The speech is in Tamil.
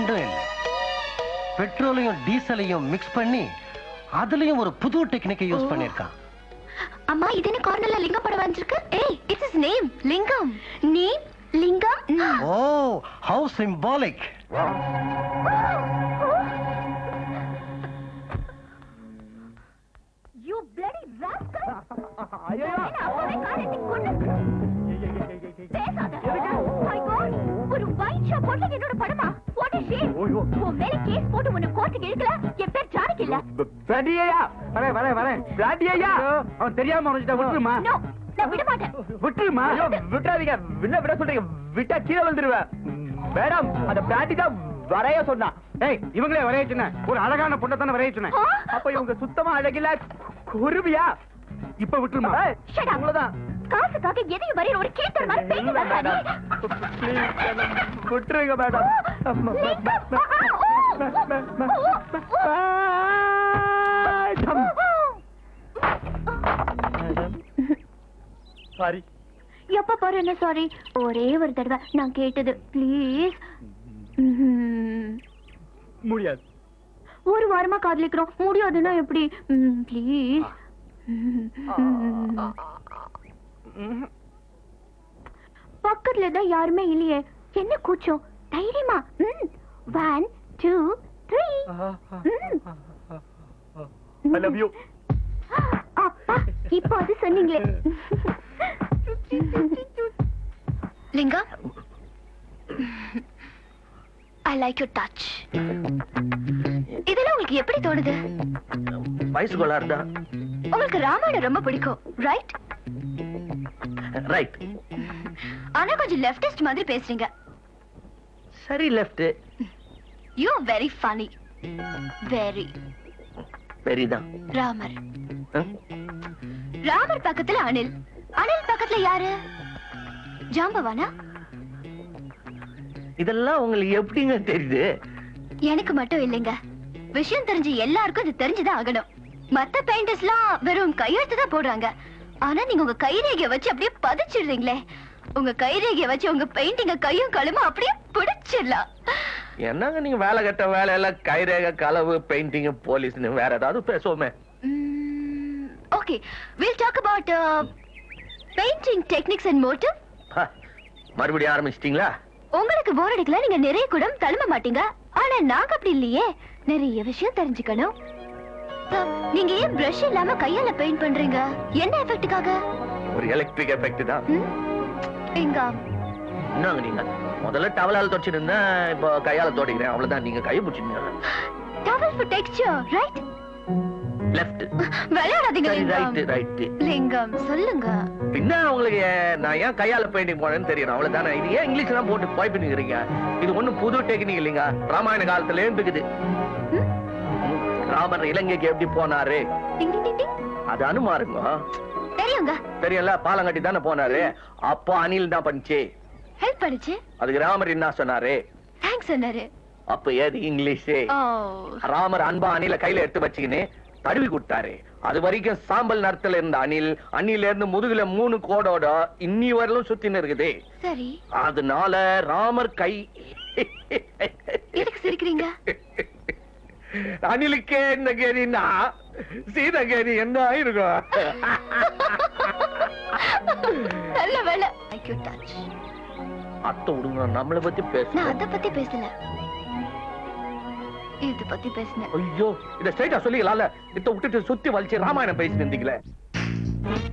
ரெண்டும் இல்லை பெட்ரோலையும் டீசலையும் மிக்ஸ் பண்ணி அதுலயும் ஒரு புது டெக்னிக்கை யூஸ் பண்ணிருக்கான் அம்மா இது என்ன கார்னர்ல லிங்கம் படம் வந்திருக்கு ஏய் it's is name Lingam name Lingam oh how symbolic you bloody rascal ஐயோ அப்பவே காரியத்தை கொண்டு பேசாத மை காட் ஒரு வைட் ஷாப் போட்டு என்னோட படமா வாட் இஸ் ஷேம் ஐயோ. உன் மேல கேஸ் போட்டு உன்னை கோர்ட்டுக்கு இழுக்கல என் பேர் ஜானகி இல்ல பிராண்டியா வரேன் வரேன் வரேன் பிராண்டியா அவன் தெரியாம உனக்கிட்ட விட்டுருமா நோ நான் விட மாட்டேன் விட்டுருமா ஐயோ விட்டுறாதீங்க என்ன விட சொல்றீங்க விட்டா கீழே வந்துருவேன் மேடம் அந்த பிராண்டி தான் வரைய சொன்னா ஏய் இவங்களே வரைய சொன்னேன் ஒரு அழகான பொண்ணை தானே வரைய சொன்னேன் ஆ? அப்ப இவங்க சுத்தமா அழகில குருவியா இப்ப விட்டுருமா ஏய், Shut up. அவ்வளவுதான் காசுக்காக எதையும் வரையிற ஒரு கேட்டர் மாதிரி பேசி இல்ல, வராதே மேடம். Please, madam. விட்டுருங்க மேடம் மேடம் சாரி எப்ப பாரு என்ன சாரி ஒரே ஒரு தடவை நான் கேட்டது ப்ளீஸ் முடியாது ஒரு வாரமா காதலிக்கிறோம் முடியாதுன்னா எப்படி ப்ளீஸ் பக்கத்துல தான் யாருமே இல்லையே என்ன கூச்சம் தைரியமா one two three I love you அப்பா இப்போ அது சொன்னீங்களே Linga I like you touch இதெல்லாம் உங்களுக்கு எப்படி தோணுது வயசு கோளாறு தான் உங்களுக்கு ராமாயணம் ரொம்ப பிடிக்கும் ரைட் ரைட் ஆனா கொஞ்சம் லெஃப்டிஸ்ட் மாதிரி பேசுறீங்க சரி left you very funny very பெரியதான் ராமர் ராமர் பக்கத்துல அனில் அனில் பக்கத்துல யாரு ஜாம்பவானா இதெல்லாம் உங்களுக்கு எப்படிங்க தெரியுது எனக்கு மட்டும் இல்லைங்க விஷயம் தெரிஞ்சு எல்லாருக்கும் இது தெரிஞ்சுதான் ஆகணும் மத்த பெயிண்டர்ஸ்லாம் வெறும் கையெழுத்து தான் போடுறாங்க ஆனா நீங்க உங்க கைரேகைய வச்சு அப்படியே பதிச்சிடுறீங்களே உங்க கைரேகைய வச்சு உங்க பெயிண்டிங்க கையும் களுமா அப்படியே பிடிச்சிடலாம் என்னங்க நீங்க வேலை கட்ட வேலையெல்லாம் கைரேக களவு பெயிண்டிங் போலீஸ்னு வேற ஏதாவது பேசுவோமே okay will talk about painting techniques and motive ஹ, மறுபடியும் ஆரம்பிச்சிட்டீங்களா உங்களுக்கு போர் அடிக்கல நீங்க நிறைய குடம் தழும்ப மாட்டீங்க ஆனா நாங்க அப்படி இல்லையே நிறைய விஷயம் தெரிஞ்சுக்கணும் அஹ், நீங்க ஏன் பிரஷ் இல்லாம கையால பெயிண்ட் பண்றீங்க என்ன எஃபெக்ட்டுக்காக ஒரு எலக்ட்ரிக் எஃபெக்ட் தான் எங்க என்னங்க நீங்க முதல்ல டவலால தொடச்சிட்டு இருந்தேன் இப்போ கையால தோடிக்கிறேன் அவ்வளவுதான் நீங்க கையை பிடிச்சிங்க towel for texture right left விளையாடாதீங்க சரி லிங்கம் ரைட் ரைட் லிங்கம் சொல்லுங்க பின்ன உங்களுக்கு ஏன் நான் ஏன் கையால பெயிண்டிங் போனேன்னு தெரியணும் அவ்வளவுதானே இது ஏன் இங்கிலீஷ் எல்லாம் போட்டு பாய் பண்ணிக்கிறீங்க இது ஒண்ணும் புது டெக்னிக் இல்லைங்க ராமாயண காலத்துல இருக்குது ராமர் இலங்கைக்கு எப்படி போனாரு டிங் டிங் டிங் டிங் அது அனுமாருங்க தெரியுங்க தெரியல பாலம் கட்டி தானே போனாரு அப்போ அணில் தான் பண்ணுச்சு ஹெல்ப் பண்ணுச்சு அதுக்கு ராமர் என்ன சொன்னாரு தேங்க்ஸ் சொன்னாரு அப்ப ஏது இங்கிலீஷ் ஓ ராமர் அன்பா அணில கையில எடுத்து வச்சுக்கின்னு தடவி கொடுத்தாரு அது வரைக்கும் சாம்பல் நிறத்துல இருந்த அணில் அணில இருந்து முதுகுல மூணு கோடோட இன்னி வரலும் சுத்தின்னு இருக்குது சரி அதனால ராமர் கை எதுக்கு சிரிக்கிறீங்க அணிலுக்கே என்ன கேரின்னா சீதா கேரி என்ன ஆயிருக்கும் நல்ல வேலை Like your touch. அத்தை விடுங்க நம்மளை பத்தி நான் பேச அத பத்தி பேசல இது பத்தி பேசினேன் ஐயோ இத ஸ்ட்ரைட்டா சொல்லிக்கலாம்ல இத விட்டுட்டு சுத்தி வலிச்சு ராமாயணம் பேசிட்டு இருந்தீங்களே